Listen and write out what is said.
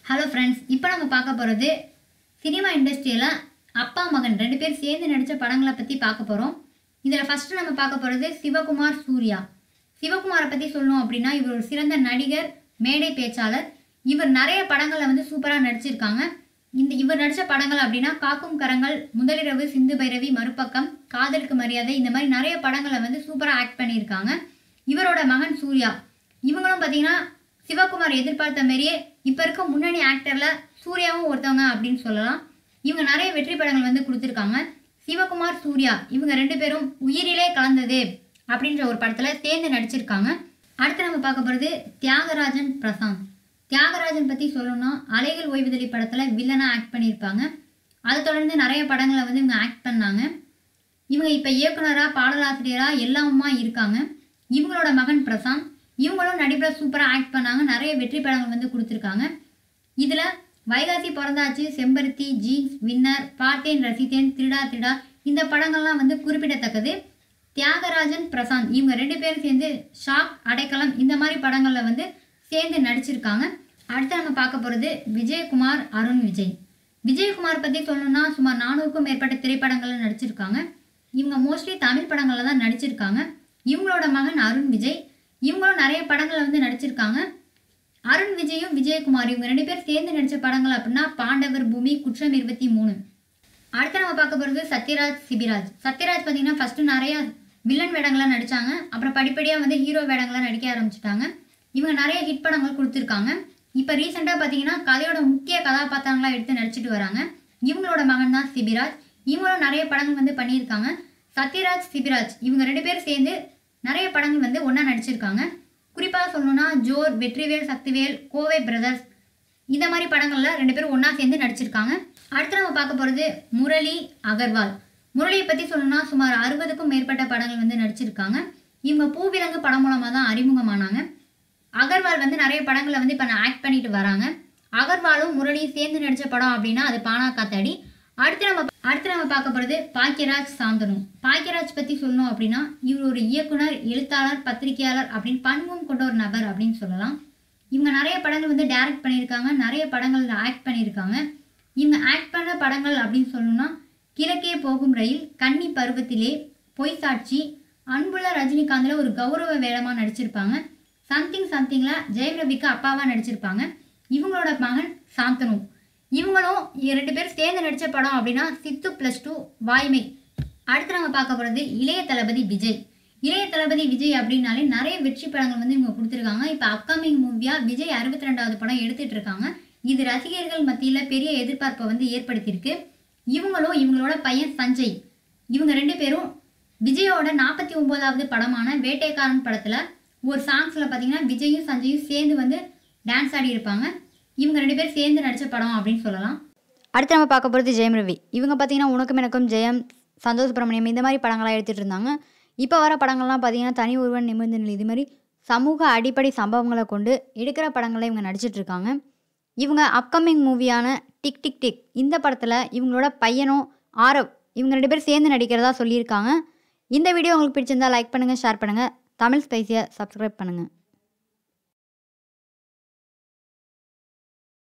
hello friends இப்போ நம்ம பார்க்க போகிறது சினிமா இண்டஸ்ட்ரியில் அப்பா மகன் ரெண்டு பேர் சேர்ந்து நடித்த படங்களை பற்றி பார்க்க போகிறோம் இதில் ஃபஸ்ட்டு நம்ம பார்க்க போகிறது சிவகுமார் சூர்யா சிவகுமாரை பற்றி சொல்லணும் அப்படின்னா இவர் ஒரு சிறந்த நடிகர் மேடை பேச்சாளர் இவர் நிறைய படங்களில் வந்து சூப்பராக நடிச்சிருக்காங்க இந்த இவர் நடித்த படங்கள் அப்படின்னா காக்கும் கரங்கள் முதலிரவு சிந்து பைரவி மறுபக்கம் காதலுக்கு மரியாதை இந்த மாதிரி நிறைய படங்களை வந்து சூப்பராக ஆக்ட் பண்ணியிருக்காங்க இவரோட மகன் சூர்யா இவங்களும் பார்த்தீங்கன்னா சிவகுமார் எதிர்பார்த்த மாதிரியே இப்போ இருக்க முன்னணி ஆக்டரில் சூர்யாவும் ஒருத்தவங்க அப்படின்னு சொல்லலாம் இவங்க நிறைய வெற்றி படங்கள் வந்து கொடுத்துருக்காங்க சிவகுமார் சூர்யா இவங்க ரெண்டு பேரும் உயிரிலே கலந்தது அப்படின்ற ஒரு படத்தில் சேர்ந்து நடிச்சிருக்காங்க அடுத்து நம்ம பார்க்க போகிறது தியாகராஜன் பிரசாந்த் தியாகராஜன் பற்றி சொல்லணும்னா அலைகள் ஓய்வுதலி படத்தில் வில்லனாக ஆக்ட் பண்ணியிருப்பாங்க அதை தொடர்ந்து நிறைய படங்களை வந்து இவங்க ஆக்ட் பண்ணாங்க இவங்க இப்போ இயக்குனராக பாடலாசிரியராக எல்லாமா இருக்காங்க இவங்களோட மகன் பிரசாந்த் இவங்களும் நடிப்பில் சூப்பராக ஆக்ட் பண்ணாங்க நிறைய வெற்றி படங்கள் வந்து கொடுத்துருக்காங்க இதில் வைகாசி பிறந்தாச்சு செம்பருத்தி ஜீன்ஸ் வின்னர் பார்த்தேன் ரசித்தேன் திருடா திருடா இந்த படங்கள்லாம் வந்து குறிப்பிடத்தக்கது தியாகராஜன் பிரசாந்த் இவங்க ரெண்டு பேரும் சேர்ந்து ஷாக் அடைக்கலம் இந்த மாதிரி படங்களில் வந்து சேர்ந்து நடிச்சிருக்காங்க அடுத்து நம்ம பார்க்க போகிறது விஜயகுமார் அருண் விஜய் விஜயகுமார் பற்றி சொல்லணும்னா சுமார் நானூறுக்கும் மேற்பட்ட திரைப்படங்களில் நடிச்சிருக்காங்க இவங்க மோஸ்ட்லி தமிழ் படங்களில் தான் நடிச்சிருக்காங்க இவங்களோட மகன் அருண் விஜய் இவங்களும் நிறைய படங்களில் வந்து நடிச்சிருக்காங்க அருண் விஜயும் விஜயகுமார் இவங்க ரெண்டு பேர் சேர்ந்து நடித்த படங்கள் அப்படின்னா பாண்டவர் பூமி குற்றம் இருபத்தி மூணு அடுத்து நம்ம பார்க்க போகிறது சத்யராஜ் சிபிராஜ் சத்யராஜ் பார்த்தீங்கன்னா ஃபஸ்ட்டு நிறைய வில்லன் வேடங்கள்லாம் நடித்தாங்க அப்புறம் படிப்படியாக வந்து ஹீரோ வேடங்கள்லாம் நடிக்க ஆரம்பிச்சிட்டாங்க இவங்க நிறைய ஹிட் படங்கள் கொடுத்துருக்காங்க இப்போ ரீசெண்டாக பார்த்தீங்கன்னா கதையோட முக்கிய கதாபாத்திரங்களாக எடுத்து நடிச்சிட்டு வராங்க இவங்களோட மகன் தான் சிபிராஜ் இவங்களும் நிறைய படங்கள் வந்து பண்ணியிருக்காங்க சத்யராஜ் சிபிராஜ் இவங்க ரெண்டு பேரும் சேர்ந்து நிறைய படங்கள் வந்து ஒன்றா நடிச்சிருக்காங்க குறிப்பாக சொல்லணும்னா ஜோர் வெற்றிவேல் சக்திவேல் கோவை பிரதர்ஸ் இந்த மாதிரி படங்களில் ரெண்டு பேரும் ஒன்றா சேர்ந்து நடிச்சிருக்காங்க அடுத்து நம்ம பார்க்க போகிறது முரளி அகர்வால் முரளியை பற்றி சொல்லணும்னா சுமார் அறுபதுக்கும் மேற்பட்ட படங்கள் வந்து நடிச்சிருக்காங்க இவங்க பூவிலங்கு படம் மூலமாக தான் அறிமுகமானாங்க அகர்வால் வந்து நிறைய படங்களை வந்து இப்போ ஆக்ட் பண்ணிட்டு வராங்க அகர்வாலும் முரளியும் சேர்ந்து நடித்த படம் அப்படின்னா அது பானா காத்தாடி அடுத்து நம்ம அடுத்து நம்ம பார்க்க போகிறது பாக்கியராஜ் சாந்தனு பாக்கியராஜ் பற்றி சொல்லணும் அப்படின்னா இவர் ஒரு இயக்குனர் எழுத்தாளர் பத்திரிகையாளர் அப்படின்னு பன்முகம் கொண்ட ஒரு நபர் அப்படின்னு சொல்லலாம் இவங்க நிறைய படங்கள் வந்து டைரக்ட் பண்ணியிருக்காங்க நிறைய படங்கள் ஆக்ட் பண்ணியிருக்காங்க இவங்க ஆக்ட் பண்ண படங்கள் அப்படின்னு சொல்லணும்னா கிழக்கே போகும் ரயில் கன்னி பருவத்திலே பொய் சாட்சி அன்புள்ள ரஜினிகாந்தில் ஒரு கௌரவ வேடமாக நடிச்சிருப்பாங்க சம்திங் சம்திங்கில் ஜெயம் ரவிக்கு அப்பாவாக நடிச்சிருப்பாங்க இவங்களோட மகன் சாந்தனு இவங்களும் ரெண்டு பேர் சேர்ந்து நடித்த படம் அப்படின்னா சித்து ப்ளஸ் டூ வாய்மை அடுத்து நம்ம பார்க்க போகிறது இளைய தளபதி விஜய் இளைய தளபதி விஜய் அப்படின்னாலே நிறைய வெற்றி படங்கள் வந்து இவங்க கொடுத்துருக்காங்க இப்போ அப்கமிங் மூவியாக விஜய் அறுபத்தி ரெண்டாவது படம் எடுத்துட்டு இருக்காங்க இது ரசிகர்கள் மத்தியில் பெரிய எதிர்பார்ப்பை வந்து ஏற்படுத்தியிருக்கு இவங்களும் இவங்களோட பையன் சஞ்சய் இவங்க ரெண்டு பேரும் விஜயோட நாற்பத்தி ஒம்போதாவது படமான வேட்டைக்காரன் படத்தில் ஒரு சாங்ஸில் பார்த்தீங்கன்னா விஜயும் சஞ்சயும் சேர்ந்து வந்து டான்ஸ் ஆடி இருப்பாங்க இவங்க ரெண்டு பேர் சேர்ந்து நடித்த படம் அப்படின்னு சொல்லலாம் அடுத்து நம்ம பார்க்க போகிறது ஜெயம் ரவி இவங்க பார்த்தீங்கன்னா உனக்கும் எனக்கும் ஜெயம் சந்தோஷ் சுப்ரமணியம் இந்த மாதிரி படங்கள்லாம் எடுத்துகிட்டு இருந்தாங்க இப்போ வர படங்கள்லாம் பார்த்தீங்கன்னா தனி ஒருவன் நிமிர்ந்த நிலை இது மாதிரி சமூக அடிப்படை சம்பவங்களை கொண்டு எடுக்கிற படங்களை இவங்க நடிச்சிட்டு இருக்காங்க இவங்க அப்கமிங் மூவியான டிக் டிக் டிக் இந்த படத்தில் இவங்களோட பையனும் ஆரவ் இவங்க ரெண்டு பேரும் சேர்ந்து நடிக்கிறதா சொல்லியிருக்காங்க இந்த வீடியோ உங்களுக்கு பிடிச்சிருந்தா லைக் பண்ணுங்கள் ஷேர் பண்ணுங்கள் தமிழ் ஸ்பைஸியை சப்ஸ்கிரைப் பண்ணுங்கள்